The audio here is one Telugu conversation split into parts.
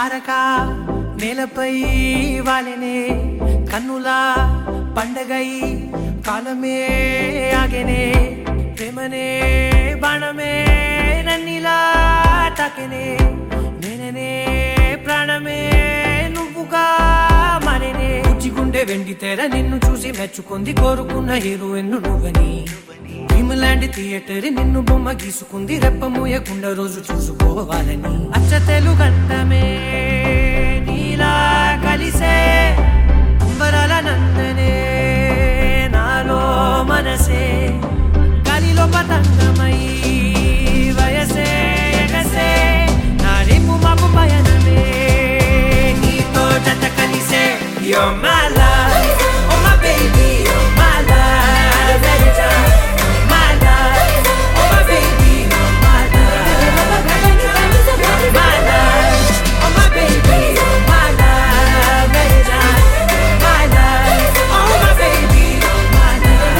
తారక నేలపై వాలినే కన్నులా పండగై కాలమే ఆగెనే ప్రేమనే బాణమే నన్నిలా తాకెనే నేననే ప్రాణమే నువ్వుగా మరినే గుండె వెండి తెర నిన్ను చూసి మెచ్చుకుంది కోరుకున్న హీరోయిన్ నువ్వని భీమలాంటి థియేటర్ నిన్ను బొమ్మ గీసుకుంది రెప్ప మూయకుండా రోజు చూసుకోవాలని అచ్చ తెలుగంటమే నీలా కలిసే అంబరాల నందనే నాలో మనసే గాలిలో పతంగమై వయసే ఎగసే నా రేపు మాపు పయనమే నీతో జత కలిసే You're my life, oh my baby, you're my life, every time. You're my life, oh my baby, you're my life. You're my life, oh my baby, you're my life, every time. You're my life, oh my baby, you're my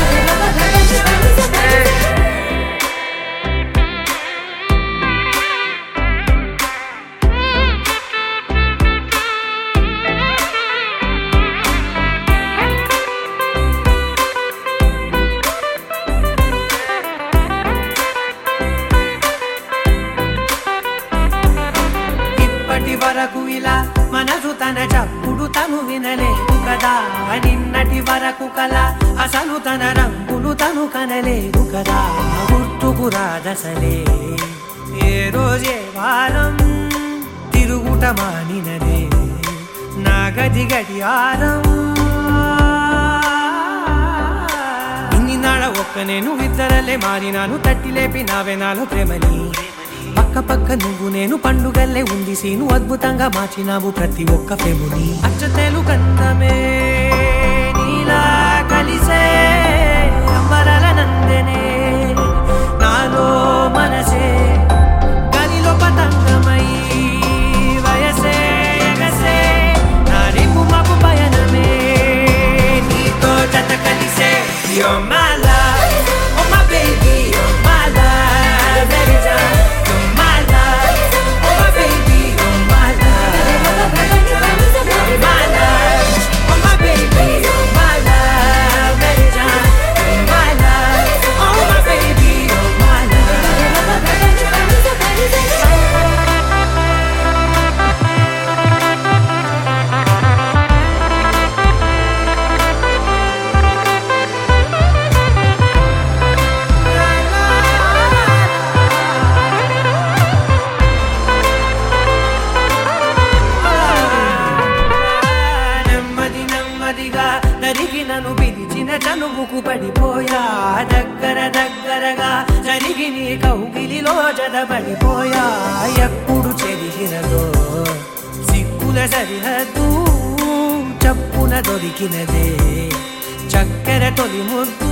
life. ఇప్పటి వరకు ఇలా మనసు తన చప్పుడు తను వినలేదు కదా నిన్నటి వరకు కల అసలు తన రంగులు తను కనలేదు కదా గుర్తుకు రాదసలే ఏ రోజే వారం తిరుగుట మానినదే నా గది గడియారం ఇన్ని నాడ ఒక్క నేను ఇద్దరలే మారినాను తట్టి లేపి నావే నాలో ప్రేమని పక్క పక్క నువ్వు నేను పండుగల్లే ఉంది సీను అద్భుతంగా మార్చినావు ప్రతి ఒక్క ప్రేముని అచ్చతేలు కందమే నీలా కలిసే అంబరాల నందనే నాలో మనసే గాలిలో పతంగమై వయసే ఎగసే నా రేపు మాపు పయనమే నీతో జత కలిసే You're my life, oh my baby, you're my life, every time. You're my life, oh my baby, you're my life. You're my life, oh my baby, you're my life, every time. You're my life, oh my baby, you're my నెమ్మది నెమ్మదిగా నరిగి నన్ను పిలిచిన చనువుకు పడిపోయా దగ్గర దగ్గరగా జరిగి నీ కౌగిలిలో జదబడిపోయా ఎప్పుడు చెరిగినదో సిక్కుల సరిహద్దు చప్పున దొరికినదే చక్కెర తొలి ముద్దు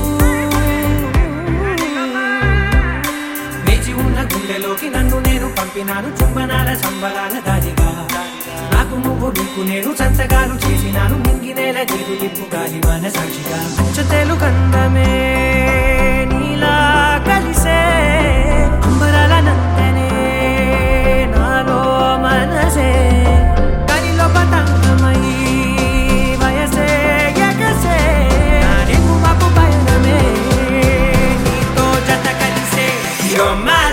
వేచి ఉన్న గుండెలోకి నన్ను నేను పంపినాను చుంబనాల సంబరాల దారిగా నాకు నువ్వు నీకు నేను సంతకాలు చేసినాను మింగినేల నీరు నిప్పు గాలి మన సాక్షిగా అచ్చతేలు కందమే నీలా కలిసే అంబరాల నందనే నాలో మనసే గాలిలో పతంగమై వయసే ఎగసే నా రేపు మాపు పయనమే నీతో జత కలిసే You're my